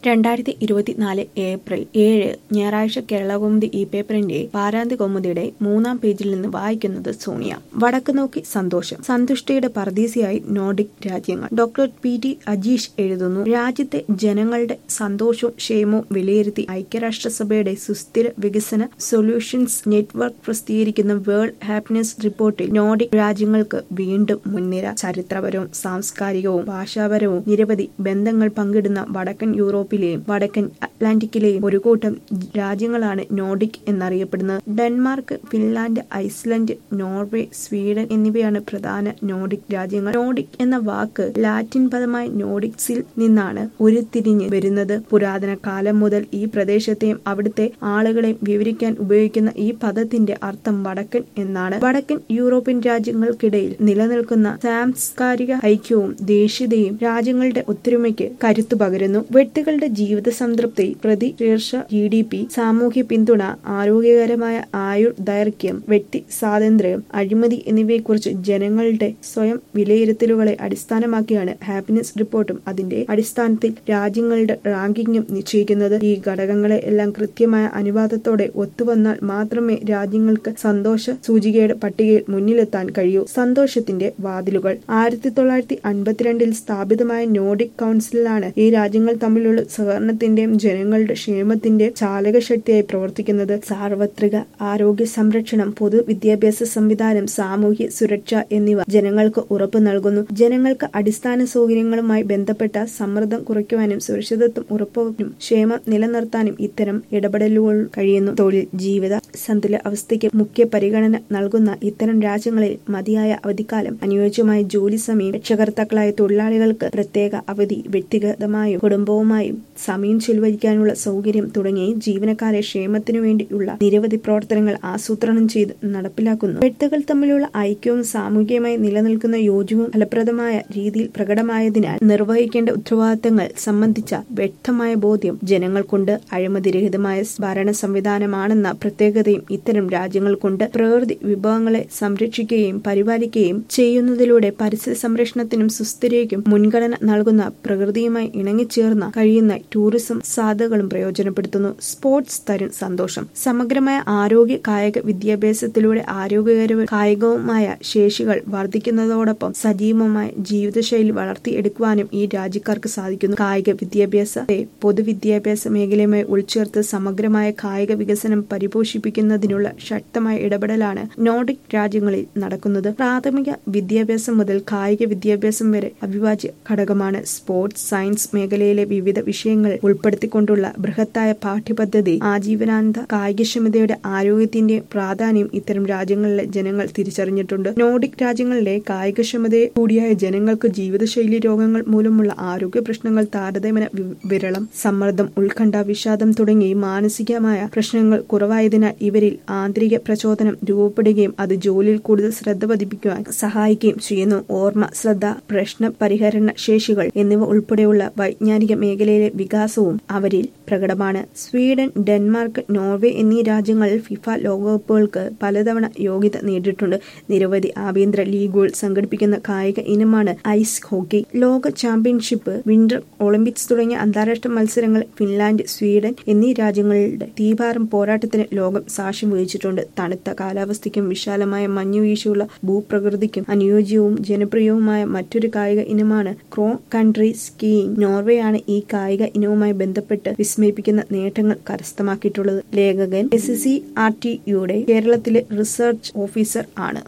രണ്ടായിരത്തി ഇരുപത്തിനാല് ഏപ്രിൽ ഏഴ് ഞായറാഴ്ച കേരളകൗമുദി ഈ പേപ്പറിന്റെ പാരാന്തി കൗമുദിയുടെ മൂന്നാം പേജിൽ നിന്ന് വായിക്കുന്നത് സോണിയ വടക്ക് നോക്കി സന്തോഷം സന്തുഷ്ടിയുടെ പർദീസിയായി നോർഡിക് രാജ്യങ്ങൾ ഡോക്ടർ പി ടി അജീഷ് എഴുതുന്നു രാജ്യത്തെ ജനങ്ങളുടെ സന്തോഷവും ക്ഷേമവും വിലയിരുത്തി ഐക്യരാഷ്ട്രസഭയുടെ സുസ്ഥിര വികസന സൊല്യൂഷൻസ് നെറ്റ്വർക്ക് പ്രസിദ്ധീകരിക്കുന്ന വേൾഡ് ഹാപ്പിനെസ് റിപ്പോർട്ടിൽ നോർഡിക് രാജ്യങ്ങൾക്ക് വീണ്ടും മുൻനിര ചരിത്രപരവും സാംസ്കാരികവും ഭാഷാപരവും നിരവധി ബന്ധങ്ങൾ പങ്കിടുന്ന വടക്കൻ യൂറോപ്പിലെയും വടക്കൻ അറ്റ്ലാന്റിക്കിലെയും ഒരു കൂട്ടം രാജ്യങ്ങളാണ് നോർഡിക് എന്നറിയപ്പെടുന്നത് Denmark Finland Iceland Norway Sweden എന്നിവയാണ് പ്രധാന നോർഡിക് രാജ്യങ്ങൾ നോർഡിക് എന്ന വാക്ക് ലാറ്റിൻ പദമായ നോർഡിക്സിൽ നിന്നാണ് ഉരുത്തിരിഞ്ഞ് വരുന്നത് പുരാതന കാലം മുതൽ ഈ പ്രദേശത്തെയും അവിടുത്തെ ആളുകളെയും വിവരിക്കാൻ ഉപയോഗിക്കുന്ന ഈ പദത്തിന്റെ അർത്ഥം വടക്കൻ എന്നാണ് വടക്കൻ യൂറോപ്യൻ രാജ്യങ്ങൾക്കിടയിൽ നിലനിൽക്കുന്ന സാംസ്കാരിക ഐക്യവും ദേശീയതയും രാജ്യങ്ങളുടെ ഒത്തൊരുമയ്ക്ക് കരുത്തു പകരുന്നു വ്യക്തികളുടെ ജീവിത സംതൃപ്തി പ്രതിശീർഷ ജി ഡി പി സാമൂഹ്യ പിന്തുണ ആരോഗ്യകരമായ ആയുർ ദൈർഘ്യം വ്യക്തി സ്വാതന്ത്ര്യം അഴിമതി എന്നിവയെക്കുറിച്ച് ജനങ്ങളുടെ സ്വയം വിലയിരുത്തലുകളെ അടിസ്ഥാനമാക്കിയാണ് ഹാപ്പിനെസ് റിപ്പോർട്ടും അതിന്റെ അടിസ്ഥാനത്തിൽ രാജ്യങ്ങളുടെ റാങ്കിങ്ങും നിശ്ചയിക്കുന്നത് ഈ ഘടകങ്ങളെ എല്ലാം കൃത്യമായ അനുവാദത്തോടെ ഒത്തുവന്നാൽ മാത്രമേ രാജ്യങ്ങൾക്ക് സന്തോഷ സൂചികയുടെ പട്ടികയിൽ മുന്നിലെത്താൻ കഴിയൂ സന്തോഷത്തിന്റെ വാതിലുകൾ ആയിരത്തി തൊള്ളായിരത്തി അൻപത്തിരണ്ടിൽ സ്ഥാപിതമായ നോർഡിക് കൗൺസിലാണ് ഈ രാജ്യങ്ങൾ തമ്മിലുള്ള സഹകരണത്തിന്റെയും ജനങ്ങളുടെ ക്ഷേമത്തിന്റെയും ചാലകശക്തിയായി പ്രവർത്തിക്കുന്നത് സാർവത്രിക ആരോഗ്യ സംരക്ഷണം പൊതുവിദ്യാഭ്യാസ സംവിധാനം സാമൂഹ്യ സുരക്ഷ എന്നിവ ജനങ്ങൾക്ക് ഉറപ്പു നൽകുന്നു ജനങ്ങൾക്ക് അടിസ്ഥാന സൗകര്യങ്ങളുമായി ബന്ധപ്പെട്ട സമ്മർദ്ദം കുറയ്ക്കുവാനും സുരക്ഷിതത്വം ഉറപ്പുവയ്ക്കും ക്ഷേമം നിലനിർത്താനും ഇത്തരം ഇടപെടലുകൾ കഴിയുന്നു തൊഴിൽ ജീവിത സന്തുല അവസ്ഥയ്ക്ക് മുഖ്യ പരിഗണന നൽകുന്ന ഇത്തരം രാജ്യങ്ങളിൽ മതിയായ അവധിക്കാലം അനുയോജ്യമായ ജോലി സമയം രക്ഷകർത്താക്കളായ തൊഴിലാളികൾക്ക് പ്രത്യേക അവധി വ്യക്തിഗതമായും കുടുംബവുമായും സമയം ചെലവഴിക്കാനുള്ള സൗകര്യം തുടങ്ങി ജീവനക്കാരെ ക്ഷേമത്തിനു വേണ്ടിയുള്ള നിരവധി പ്രവർത്തനങ്ങൾ ആസൂത്രണം ചെയ്ത് നടപ്പിലാക്കുന്നു വ്യക്തികൾ തമ്മിലുള്ള ഐക്യവും സാമൂഹികമായി നിലനിൽക്കുന്ന യോജ്യവും ഫലപ്രദമായ രീതിയിൽ പ്രകടമായതിനാൽ നിർവഹിക്കേണ്ട ഉത്തരവാദിത്തങ്ങൾ സംബന്ധിച്ച വ്യക്തമായ ബോധ്യം ജനങ്ങൾക്കുണ്ട് അഴിമതിരഹിതമായ ഭരണ സംവിധാനമാണെന്ന പ്രത്യേകതയും ഇത്തരം രാജ്യങ്ങൾക്കുണ്ട് പ്രകൃതി വിഭവങ്ങളെ സംരക്ഷിക്കുകയും പരിപാലിക്കുകയും ചെയ്യുന്നതിലൂടെ പരിസ്ഥിതി സംരക്ഷണത്തിനും സുസ്ഥിരതയ്ക്കും മുൻഗണന നൽകുന്ന പ്രകൃതിയുമായി ഇണങ്ങിച്ചേർന്ന കഴിയുന്ന ടൂറിസം സാധ്യതകളും പ്രയോജനപ്പെടുത്തുന്നു സ്പോർട്സ് തരും സന്തോഷം സമഗ്രമായ ആരോഗ്യ കായിക വിദ്യാഭ്യാസത്തിലൂടെ ആരോഗ്യകരവും കായികവുമായ ശേഷികൾ വർദ്ധിക്കുന്നതോടൊപ്പം സജീവമായ ജീവിതശൈലി വളർത്തിയെടുക്കുവാനും ഈ രാജ്യക്കാർക്ക് സാധിക്കുന്നു കായിക വിദ്യാഭ്യാസത്തെ പൊതുവിദ്യാഭ്യാസ മേഖലയുമായി ഉൾച്ചേർത്ത് സമഗ്രമായ കായിക വികസനം പരിപോഷിപ്പിക്കുന്നതിനുള്ള ശക്തമായ ഇടപെടലാണ് നോർഡിക് രാജ്യങ്ങളിൽ നടക്കുന്നത് പ്രാഥമിക വിദ്യാഭ്യാസം മുതൽ കായിക വിദ്യാഭ്യാസം വരെ അവിഭാജ്യ ഘടകമാണ് സ്പോർട്സ് സയൻസ് മേഖലയിലെ വിവിധ വിഷയങ്ങൾ ഉൾപ്പെടുത്തിക്കൊണ്ടുള്ള ബൃഹത്തായ പാഠ്യപദ്ധതി ആജീവനാന്ത കായികക്ഷമതയുടെ ആരോഗ്യത്തിന്റെ പ്രാധാന്യം ഇത്തരം രാജ്യങ്ങളിലെ ജനങ്ങൾ തിരിച്ചറിഞ്ഞിട്ടുണ്ട് നോർഡിക് രാജ്യങ്ങളിലെ കായികക്ഷമതയെ കൂടിയായ ജനങ്ങൾക്ക് ജീവിതശൈലി രോഗങ്ങൾ മൂലമുള്ള ആരോഗ്യ പ്രശ്നങ്ങൾ താരതമ്യേന വിരളം സമ്മർദ്ദം ഉത്കണ്ഠ വിഷാദം തുടങ്ങി മാനസികമായ പ്രശ്നങ്ങൾ കുറവായതിനാൽ ഇവരിൽ ആന്തരിക പ്രചോദനം രൂപപ്പെടുകയും അത് ജോലിയിൽ കൂടുതൽ ശ്രദ്ധ പതിപ്പിക്കുവാൻ സഹായിക്കുകയും ചെയ്യുന്നു ഓർമ്മ ശ്രദ്ധ പ്രശ്ന പരിഹരണ ശേഷികൾ എന്നിവ ഉൾപ്പെടെയുള്ള വൈജ്ഞാനിക മേഖലയിലെ വികാസവും അവരിൽ പ്രകടമാണ് സ്വീഡൻ ഡെൻമാർക്ക് നോർവേ എന്നീ രാജ്യങ്ങളിൽ ഫിഫ ലോകകപ്പുകൾക്ക് പലതവണ യോഗ്യത നേടിയിട്ടുണ്ട് നിരവധി ആഭ്യന്തര ലീഗുകൾ സംഘടിപ്പിക്കുന്ന കായിക ഇനമാണ് ഐസ് ഹോക്കി ലോക ചാമ്പ്യൻഷിപ്പ് വിന്റർ ഒളിമ്പിക്സ് തുടങ്ങിയ അന്താരാഷ്ട്ര മത്സരങ്ങൾ ഫിൻലാൻഡ് സ്വീഡൻ എന്നീ രാജ്യങ്ങളുടെ തീപാറും പോരാട്ടത്തിന് ലോകം സാക്ഷ്യം വഹിച്ചിട്ടുണ്ട് തണുത്ത കാലാവസ്ഥയ്ക്കും വിശാലമായ മഞ്ഞുവീഴ്ചയുള്ള ഭൂപ്രകൃതിക്കും അനുയോജ്യവും ജനപ്രിയവുമായ മറ്റൊരു കായിക ഇനമാണ് ക്രോ കൺട്രി സ്കീയിങ് നോർവേയാണ് ഈ കായിക ഇനവുമായി ബന്ധപ്പെട്ട് വിസ്മയിപ്പിക്കുന്ന നേട്ടങ്ങൾ കരസ്ഥമാക്കിയിട്ടുള്ളത് ലേഖകൻ എസ് സി ആർ ടി യുടെ കേരളത്തിലെ റിസർച്ച് ഓഫീസർ ആണ്